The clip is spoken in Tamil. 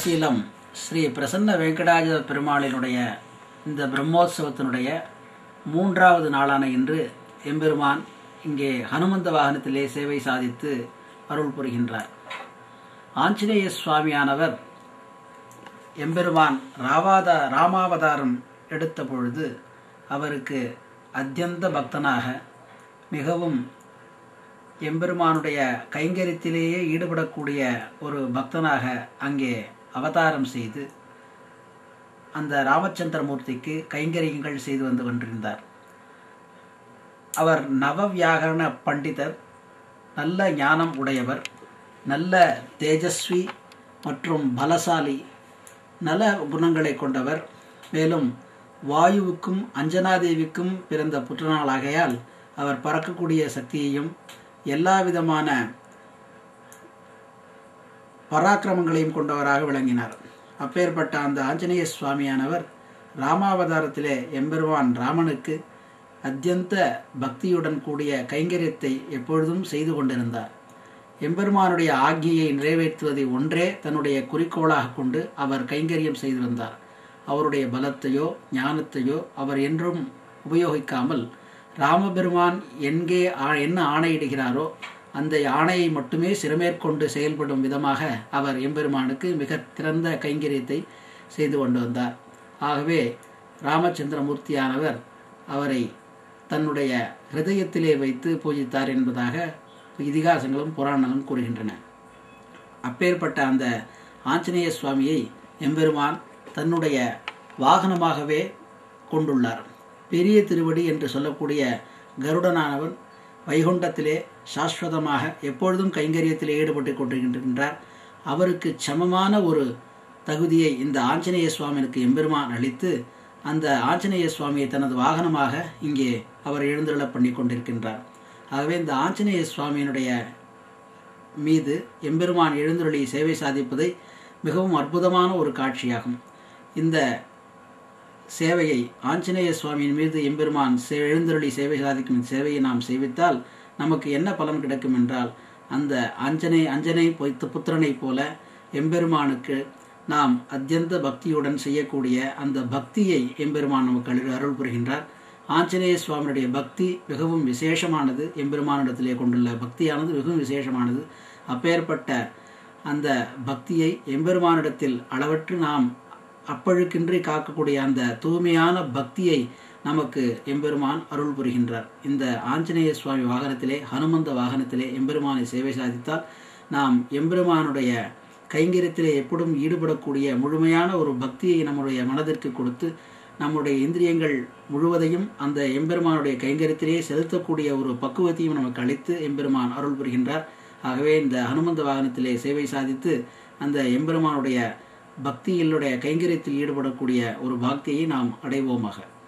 திருக்கோசிலம் ஸ்ரீ பிரசன்ன வெங்கடாஜ பெருமாளினுடைய இந்த பிரம்மோற்சவத்தினுடைய மூன்றாவது நாளான இன்று எம்பெருமான் இங்கே ஹனுமந்த வாகனத்திலே சேவை சாதித்து அருள் புரிகின்றார் ஆஞ்சநேய சுவாமியானவர் எம்பெருமான் ராவாத ராமாவதாரம் எடுத்த பொழுது அவருக்கு அத்தியந்த பக்தனாக மிகவும் எம்பெருமானுடைய கைங்கரியத்திலேயே ஈடுபடக்கூடிய ஒரு பக்தனாக அங்கே அவதாரம் செய்து அந்த ராமச்சந்திரமூர்த்திக்கு கைங்கரியங்கள் செய்து வந்து கொண்டிருந்தார் அவர் நவ வியாகரண பண்டிதர் நல்ல ஞானம் உடையவர் நல்ல தேஜஸ்வி மற்றும் பலசாலி நல குணங்களை கொண்டவர் மேலும் வாயுவுக்கும் அஞ்சனாதேவிக்கும் பிறந்த புற்றநாளாகையால் அவர் பறக்கக்கூடிய சக்தியையும் எல்லா விதமான பராக்கிரமங்களையும் கொண்டவராக விளங்கினார் அப்பேற்பட்ட அந்த ஆஞ்சநேய சுவாமியானவர் ராமாவதாரத்திலே எம்பெருமான் ராமனுக்கு அத்தியந்த பக்தியுடன் கூடிய கைங்கரியத்தை எப்பொழுதும் செய்து கொண்டிருந்தார் எம்பெருமானுடைய ஆக்ஞையை நிறைவேற்றுவதை ஒன்றே தன்னுடைய குறிக்கோளாக கொண்டு அவர் கைங்கரியம் செய்து வந்தார் அவருடைய பலத்தையோ ஞானத்தையோ அவர் என்றும் உபயோகிக்காமல் ராமபெருமான் எங்கே என்ன ஆணையிடுகிறாரோ அந்த ஆணையை மட்டுமே சிறமேற்கொண்டு செயல்படும் விதமாக அவர் எம்பெருமானுக்கு மிக திறந்த கைங்கரியத்தை செய்து கொண்டு வந்தார் ஆகவே ராமச்சந்திரமூர்த்தியானவர் அவரை தன்னுடைய ஹிருதயத்திலே வைத்து பூஜித்தார் என்பதாக இதிகாசங்களும் புராணங்களும் கூறுகின்றன அப்பேற்பட்ட அந்த ஆஞ்சநேய சுவாமியை எம்பெருமான் தன்னுடைய வாகனமாகவே கொண்டுள்ளார் பெரிய திருவடி என்று சொல்லக்கூடிய கருடனானவன் வைகுண்டத்திலே சாஸ்வதமாக எப்பொழுதும் கைங்கரியத்தில் ஈடுபட்டு கொண்டிருக்கின்றார் அவருக்கு சமமான ஒரு தகுதியை இந்த ஆஞ்சநேய சுவாமிக்கு எம்பெருமான் அளித்து அந்த ஆஞ்சநேய சுவாமியை தனது வாகனமாக இங்கே அவர் எழுந்தருள பண்ணி கொண்டிருக்கின்றார் ஆகவே இந்த ஆஞ்சநேய சுவாமியினுடைய மீது எம்பெருமான் எழுந்தருளி சேவை சாதிப்பதை மிகவும் அற்புதமான ஒரு காட்சியாகும் இந்த சேவையை ஆஞ்சநேய சுவாமியின் மீது எம்பெருமான் எழுந்தருளி சேவை சாதிக்கும் சேவையை நாம் சேவித்தால் நமக்கு என்ன பலன் கிடைக்கும் என்றால் அந்த அஞ்சனை அஞ்சனை பொய்த்த புத்திரனைப் போல எம்பெருமானுக்கு நாம் அத்தியந்த பக்தியுடன் செய்யக்கூடிய அந்த பக்தியை எம்பெருமான் நமக்கு அருள் புரிகின்றார் ஆஞ்சநேய சுவாமியுடைய பக்தி மிகவும் விசேஷமானது எம்பெருமானிடத்திலே கொண்டுள்ள பக்தியானது மிகவும் விசேஷமானது அப்பேற்பட்ட அந்த பக்தியை எம்பெருமானிடத்தில் அளவற்று நாம் அப்பழுக்கின்றி காக்கக்கூடிய அந்த தூய்மையான பக்தியை நமக்கு எம்பெருமான் அருள் புரிகின்றார் இந்த ஆஞ்சநேய சுவாமி வாகனத்திலே ஹனுமந்த வாகனத்திலே எம்பெருமானை சேவை சாதித்தால் நாம் எம்பெருமானுடைய கைங்கரியத்திலே எப்படும் ஈடுபடக்கூடிய முழுமையான ஒரு பக்தியை நம்முடைய மனதிற்கு கொடுத்து நம்முடைய இந்திரியங்கள் முழுவதையும் அந்த எம்பெருமானுடைய கைங்கரியத்திலே செலுத்தக்கூடிய ஒரு பக்குவத்தையும் நமக்கு அளித்து எம்பெருமான் அருள் புரிகின்றார் ஆகவே இந்த ஹனுமந்த வாகனத்திலே சேவை சாதித்து அந்த எம்பெருமானுடைய பக்தியிலுடைய கைங்கரியத்தில் ஈடுபடக்கூடிய ஒரு பாக்தியை நாம் அடைவோமாக